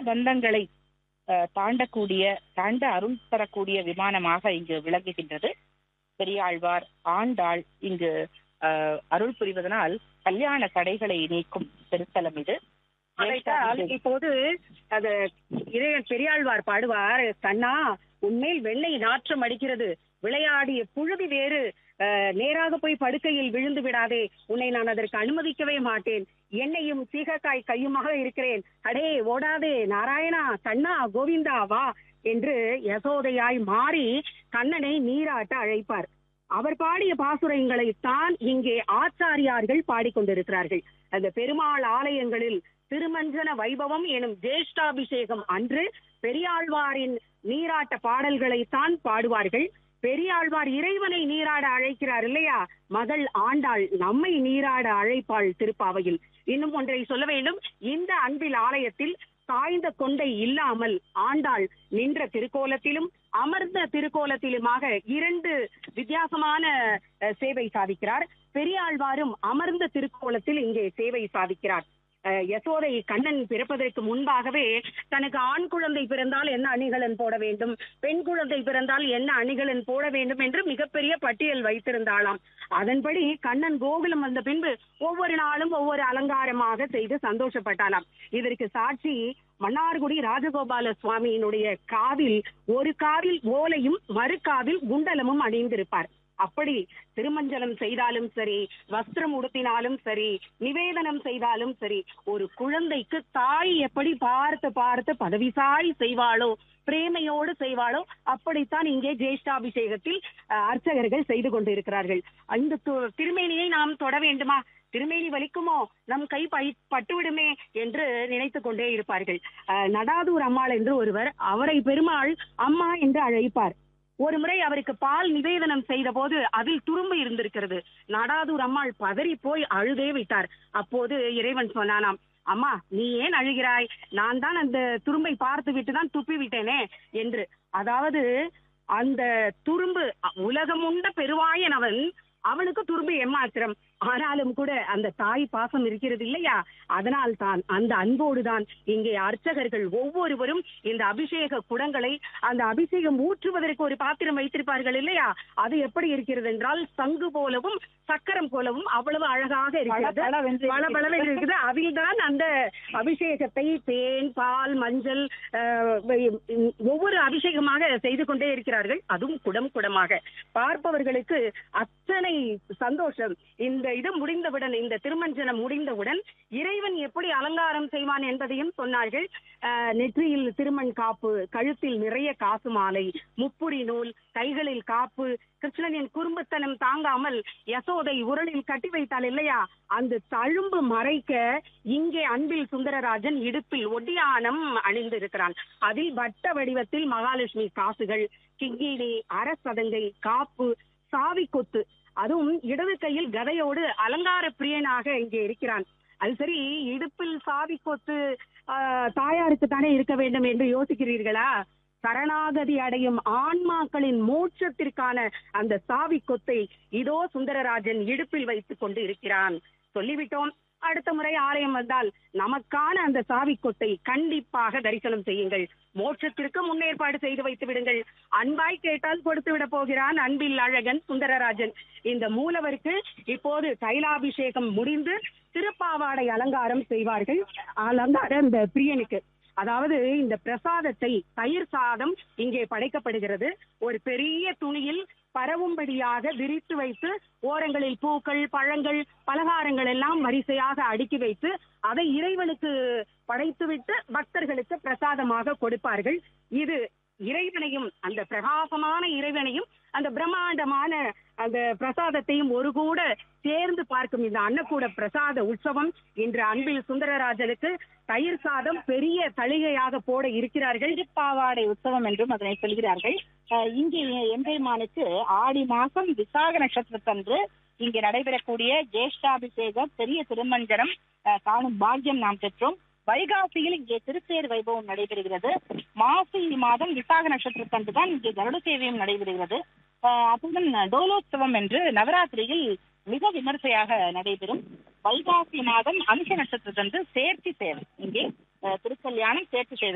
பந்தங்களை அஹ், தாண்டக்கூடிய தாண்ட அருள் தரக்கூடிய விமானமாக இங்கு விளங்குகின்றது பெரியாழ்வார் ஆண்டாள் இங்கு அஹ், அருள் புரிவதனால் கல்யாண தடைகளை நீக்கும் திருத்தலம் இது அதைத்தான் இப்போது அது இறைவன் பெரியாழ்வார் பாடுவார் கண்ணா உன்மேல் வெண்ணெய் நாற்றம் அடிக்கிறது விளையாடிய புழுதி வேறு அஹ், நேராக போய் படுக்கையில் விழுந்து விடாதே உன்னை நான் அதற்கு அனுமதிக்கவே மாட்டேன் என்னையும் சீகக்காய் கையுமாக இருக்கிறேன் அடே ஓடாதே நாராயணா கண்ணா கோவிந்தா வா என்று யசோதையாய் மாறி கண்ணனை நீராட்ட அழைப்பார் அவர் பாடிய பாசுரங்களை தான் இங்கே ஆச்சாரியார்கள் பாடிக்கொண்டிருக்கிறார்கள் அந்த பெருமாள் ஆலயங்களில் திருமஞ்சன வைபவம் எனும் ஜேஷ்டாபிஷேகம் அன்று பெரியாழ்வாரின் நீராட்ட பாடல்களை தான் பாடுவார்கள் பெரியாழ்வார் இறைவனை நீராட அழைக்கிறார் இல்லையா மகள் ஆண்டாள் நம்மை நீராட அழைப்பாள் திருப்பாவையில் இன்னும் ஒன்றை சொல்ல வேண்டும் இந்த அன்பில் ஆலயத்தில் சாய்ந்த கொண்டை இல்லாமல் ஆண்டாள் நின்ற திருக்கோலத்திலும் அமர்ந்த திருக்கோலத்திலுமாக இரண்டு வித்தியாசமான அஹ், சேவை சாதிக்கிறார் பெரியாழ்வாரும் அமர்ந்த திருக்கோலத்தில் இங்கே சேவை சாதிக்கிறார் அஹ், யசோதை கண்ணன் பிறப்பதற்கு முன்பாகவே தனக்கு ஆண் குழந்தை பிறந்தால் என்ன அணிகலன் போட வேண்டும் பெண் குழந்தை பிறந்தால் என்ன அணிகலன் போட வேண்டும் என்று மிகப்பெரிய பட்டியல் வைத்திருந்தாளாம் அதன்படி கண்ணன் கோகுலம் வந்த பின்பு ஒவ்வொரு நாளும் ஒவ்வொரு அலங்காரமாக செய்து சந்தோஷப்பட்டாளாம் இதற்கு சாட்சி மன்னார்குடி ராஜகோபால சுவாமியினுடைய காவில் ஒரு காவில் ஓலையும் மறு காவில் குண்டலமும் அணிந்திருப்பார் அப்படி திருமஞ்சனம் செய்தாலும் சரி வஸ்திரம் உடுத்தினாலும் சரி நிவேதனம் செய்தாலும் சரி ஒரு குழந்தைக்கு தாய் எப்படி பார்த்து பார்த்து பதவிசாய் செய்வாளோ பிரேமையோடு செய்வாளோ அப்படித்தான் இங்கே ஜேஷ்டாபிஷேகத்தில் அஹ், அர்ச்சகர்கள் செய்து கொண்டிருக்கிறார்கள் இந்த து- திருமேனியை நாம் தொட வேண்டுமா திருமேனி வலிக்குமோ நம் கை பை பட்டுவிடுமே என்று நினைத்துக் கொண்டே இருப்பார்கள் அஹ், நடாதூர் அம்மாள் என்று ஒருவர் அவரை பெருமாள் அம்மா என்று அழைப்பார் ஒரு முறை அவருக்கு பால் நிவேதனம் செய்த போது அதில் துரும்பு இருந்திருக்கிறது நடாதூர் அம்மாள் பதறி போய் அழுதே விட்டார் அப்போது இறைவன் சொன்னானாம் அம்மா நீ ஏன் அழுகிறாய் நான் தான் அந்த துரும்பை பார்த்து விட்டு தான் துப்பி விட்டேனே என்று அதாவது அந்த துரும்பு உலகம் உண்ட பெருவாயன் அவன் அவனுக்கு துரும்பு ஏமாத்திரம் ஆனாலும் கூட அந்த தாய் பாசம் இருக்கிறது இல்லையா அதனால் தான் அந்த அன்போடு தான் இங்கே அர்ச்சகர்கள் ஒவ்வொருவரும் இந்த அபிஷேக குடங்களை அந்த அபிஷேகம் ஊற்றுவதற்கு ஒரு பாத்திரம் வைத்திருப்பார்கள் இல்லையா அது எப்படி இருக்கிறது என்றால் சங்கு போலவும் சக்கரம் போலவும் அவ்வளவு அழகாக இருக்கிறது பல பலவென்று இருக்குது அதில் தான் அந்த அபிஷேகத்தை தேன் பால் மஞ்சள் அஹ், வை- ஒவ்வொரு அபிஷேகமாக செய்து கொண்டே இருக்கிறார்கள் அதுவும் குடம் குடமாக பார்ப்பவர்களுக்கு அத்தனை சந்தோஷம் இந்த இது முடிந்தவுடன் இந்த திருமஞ்சனம் முடிந்தவுடன் இறைவன் எப்படி அலங்காரம் செய்வான் என்பதையும் சொன்னார்கள் அஹ், நெற்றியில் திருமண் காப்பு கழுத்தில் நிறைய காசு மாலை முப்புரி நூல் கைகளில் காப்பு கிருஷ்ணனின் குறும்புத்தனம் தாங்காமல் யசோதை உரலில் கட்டி வைத்தாள் இல்லையா அந்த தழும்பு மறைக்க இங்கே அன்பில் சுந்தரராஜன் இடுப்பில் ஒட்டியானம் அணிந்திருக்கிறான் அதில் வட்ட வடிவத்தில் மகாலட்சுமி காசுகள் கிங்கிணி அரசதங்கை காப்பு சாவி கொத்து அதுவும் இடது கையில் கதையோடு அலங்கார பிரியனாக இங்கே இருக்கிறான் அது சரி இடுப்பில் சாவி கொத்து ஆஹ், தாயாருக்கு தானே இருக்க வேண்டும் என்று யோசிக்கிறீர்களா சரணாகதி அடையும் ஆன்மாக்களின் மோட்சத்திற்கான அந்த சாவி கொத்தை இதோ சுந்தரராஜன் இடுப்பில் வைத்துக் கொண்டு இருக்கிறான் சொல்லிவிட்டோம் அடுத்த முறை ஆலயம் வந்தால் நமக்கான அந்த சாவி கொத்தை கண்டிப்பாக தரிசனம் செய்யுங்கள் மோட்சத்திற்கு முன்னேற்பாடு செய்து வைத்து விடுங்கள் அன்பாய் கேட்டால் கொடுத்து விட போகிறான் அன்பில் அழகன் சுந்தரராஜன் இந்த மூலவருக்கு இப்போது தைலாபிஷேகம் முடிந்து திருப்பாவாடை அலங்காரம் செய்வார்கள் அலங்காரம் இந்த பிரியனுக்கு அதாவது இந்த பிரசாதத்தை தயிர் சாதம் இங்கே படைக்கப்படுகிறது ஒரு பெரிய துணியில் பரவும்படியாக விரித்து வைத்து ஓரங்களில் பூக்கள் பழங்கள் பலகாரங்கள் எல்லாம் வரிசையாக அடுக்கி வைத்து அதை இறைவனுக்கு படைத்துவிட்டு பக்தர்களுக்கு பிரசாதமாக கொடுப்பார்கள் இது இறைவனையும் அந்த பிரகாசமான இறைவனையும் அந்த பிரம்மாண்டமான அந்த பிரசாதத்தையும் ஒரு கூட சேர்ந்து பார்க்கும் இந்த அன்னக்கூட பிரசாத உற்சவம் இன்று அன்பில் சுந்தரராஜனுக்கு தயிர் சாதம் பெரிய தளிகையாக போட இருக்கிறார்கள் திருப்பாவாடை உற்சவம் என்றும் அதனை சொல்கிறார்கள் அஹ் இங்கே எம்பெருமானுக்கு ஆடி மாசம் விசாக நட்சத்திரத்தன்று இங்கே நடைபெறக்கூடிய ஜேஷ்டாபிஷேகம் பெரிய திருமஞ்சனம் அஹ், காணும் பாக்கியம் நாம் பெற்றோம் வைகாசியில் இங்கே திருத்தேர் வைபவம் நடைபெறுகிறது மாசி மாதம் விசாக நட்சத்திரத்தன்று தான் இங்கே கருட சேவையும் நடைபெறுகிறது அஹ், அத்துடன் டோலோத்சவம் என்று நவராத்திரியில் மிக விமர்சையாக நடைபெறும் வைகாசி மாதம் அம்ச நட்சத்திரத்தன்று சேர்த்தி சேவை இங்கே அஹ், திருக்கல்யாணம் சேர்த்து சேவை